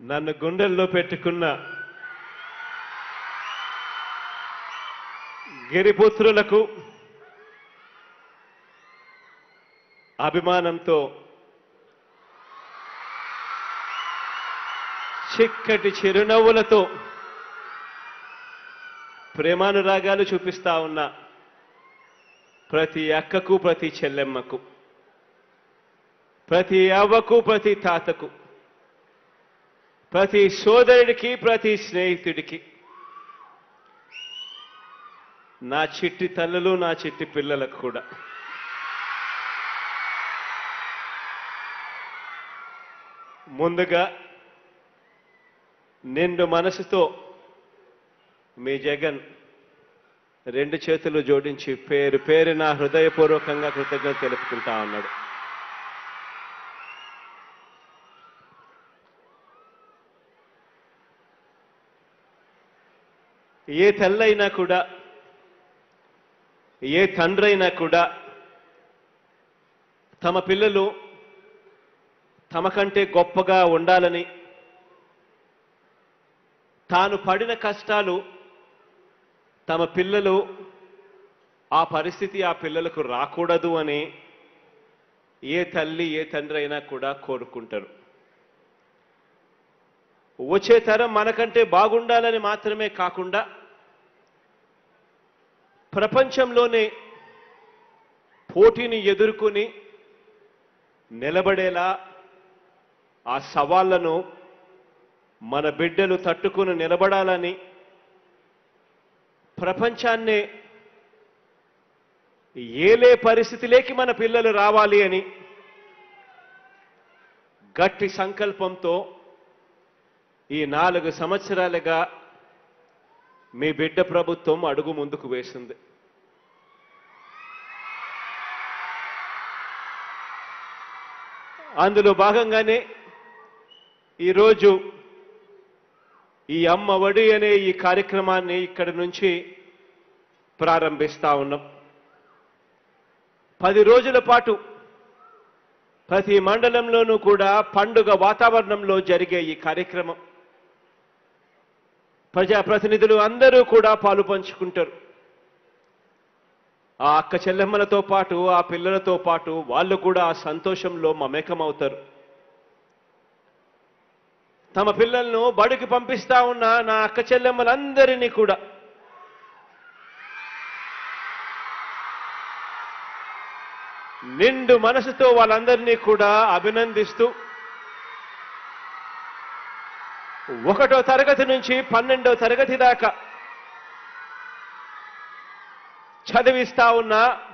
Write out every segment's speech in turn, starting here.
నన్ను గుండెల్లో పెట్టుకున్న గిరిపుత్రులకు అభిమానంతో చిక్కటి చిరునవ్వులతో ప్రేమానురాగాలు చూపిస్తా ఉన్న ప్రతి అక్కకు ప్రతి చెల్లెమ్మకు ప్రతి అవ్వకు ప్రతి తాతకు ప్రతి సోదరుడికి ప్రతి స్నేహితుడికి నా చిట్టి తల్లులు నా చిట్టి పిల్లలకు కూడా ముందుగా నిండు మనసుతో మీ జగన్ రెండు చేతులు జోడించి పేరు పేరు నా హృదయపూర్వకంగా కృతజ్ఞత తెలుపుకుంటా ఉన్నాడు ఏ తల్లైనా కూడా ఏ తండ్రైనా కూడా తమ పిల్లలు తమ కంటే గొప్పగా ఉండాలని తాను పడిన కష్టాలు తమ పిల్లలు ఆ పరిస్థితి ఆ పిల్లలకు రాకూడదు అని ఏ తల్లి ఏ తండ్రి అయినా కూడా కోరుకుంటారు వచ్చే తరం మనకంటే బాగుండాలని మాత్రమే కాకుండా ప్రపంచంలోనే పోటీని ఎదుర్కొని నిలబడేలా ఆ సవాళ్లను మన బిడ్డలు తట్టుకుని నిలబడాలని ప్రపంచాన్నే ఏలే పరిస్థితిలోకి మన పిల్లలు రావాలి అని గట్టి సంకల్పంతో ఈ నాలుగు సంవత్సరాలుగా మీ బిడ్డ ప్రభుత్వం అడుగు ముందుకు వేసింది అందులో భాగంగానే ఈరోజు ఈ అమ్మ ఒడి అనే ఈ కార్యక్రమాన్ని ఇక్కడి నుంచి ప్రారంభిస్తా ఉన్నాం పది రోజుల పాటు ప్రతి మండలంలోనూ కూడా పండుగ వాతావరణంలో జరిగే ఈ కార్యక్రమం ప్రజాప్రతినిధులు అందరూ కూడా పాలు పంచుకుంటారు ఆ అక్క చెల్లెమ్మలతో పాటు ఆ పిల్లలతో పాటు వాళ్ళు కూడా ఆ సంతోషంలో మమేకమవుతారు తమ పిల్లలను బడికి పంపిస్తా ఉన్న నా అక్క చెల్లెమ్మలందరినీ కూడా నిండు మనసుతో వాళ్ళందరినీ కూడా అభినందిస్తూ ఒకటో తరగతి నుంచి పన్నెండో తరగతి దాకా చదివిస్తా ఉన్న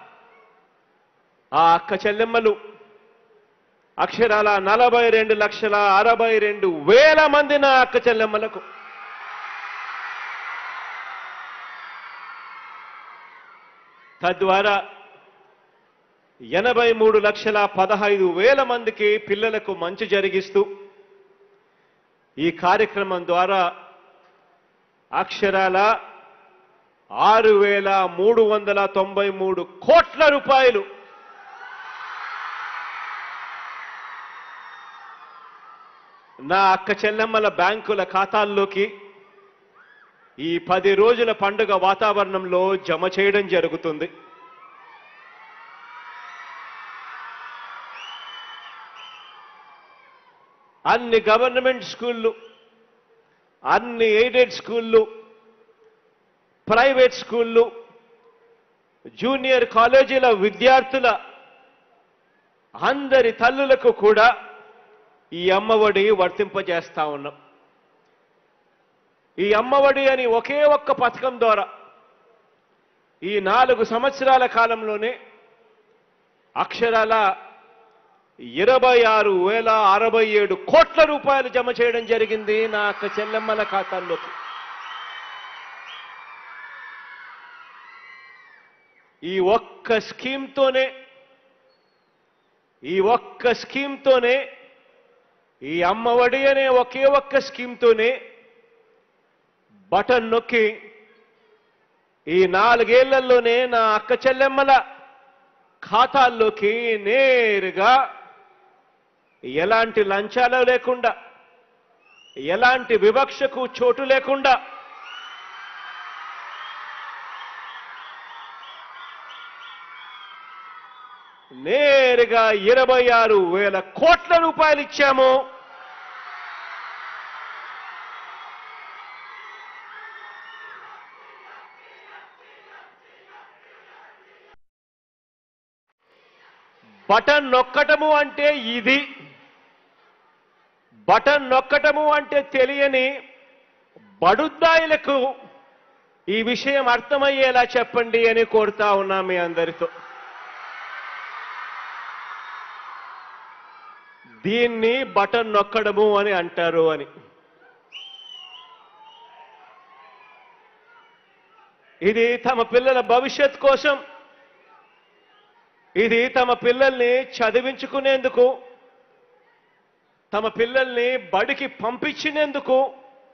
ఆ అక్క చెల్లెమ్మలు అక్షరాల నలభై రెండు లక్షల అరవై రెండు వేల మంది నా అక్క చెల్లెమ్మలకు తద్వారా ఎనభై మూడు లక్షల పదహైదు వేల మందికి పిల్లలకు మంచి జరిగిస్తూ ఈ కార్యక్రమం ద్వారా అక్షరాల ఆరు వేల మూడు వందల తొంభై మూడు కోట్ల రూపాయలు నా అక్క చెల్లెమ్మల బ్యాంకుల ఖాతాల్లోకి ఈ పది రోజుల పండుగ వాతావరణంలో జమ చేయడం జరుగుతుంది అన్ని గవర్నమెంట్ స్కూళ్ళు అన్ని ఎయిడెడ్ స్కూళ్ళు ప్రైవేట్ స్కూళ్ళు జూనియర్ కాలేజీల విద్యార్థుల అందరి తల్లులకు కూడా ఈ అమ్మఒడి వర్తింపజేస్తా ఉన్నాం ఈ అమ్మఒడి అని ఒకే ఒక్క పథకం ద్వారా ఈ నాలుగు సంవత్సరాల కాలంలోనే అక్షరాల ఇరవై ఆరు వేల అరవై ఏడు కోట్ల రూపాయలు జమ చేయడం జరిగింది నా అక్క చెల్లెమ్మల ఖాతాల్లోకి ఈ ఒక్క స్కీమ్తోనే ఈ ఒక్క స్కీమ్తోనే ఈ అమ్మఒడి అనే ఒకే ఒక్క స్కీమ్తోనే బటన్ నొక్కి ఈ నాలుగేళ్లలోనే నా అక్క చెల్లెమ్మల ఖాతాల్లోకి నేరుగా ఎలాంటి లంచాలు లేకుండా ఎలాంటి వివక్షకు చోటు లేకుండా నేరుగా ఇరవై ఆరు వేల కోట్ల రూపాయలు ఇచ్చాము బటన్ నొక్కటము అంటే ఇది బటన్ నొక్కటము అంటే తెలియని బడుద్దాయిలకు ఈ విషయం అర్థమయ్యేలా చెప్పండి అని కోరుతా ఉన్నా మీ అందరితో దీన్ని బటన్ నొక్కడము అని అంటారు అని ఇది తమ పిల్లల భవిష్యత్ కోసం ఇది తమ పిల్లల్ని చదివించుకునేందుకు తమ పిల్లల్ని బడికి పంపించినందుకు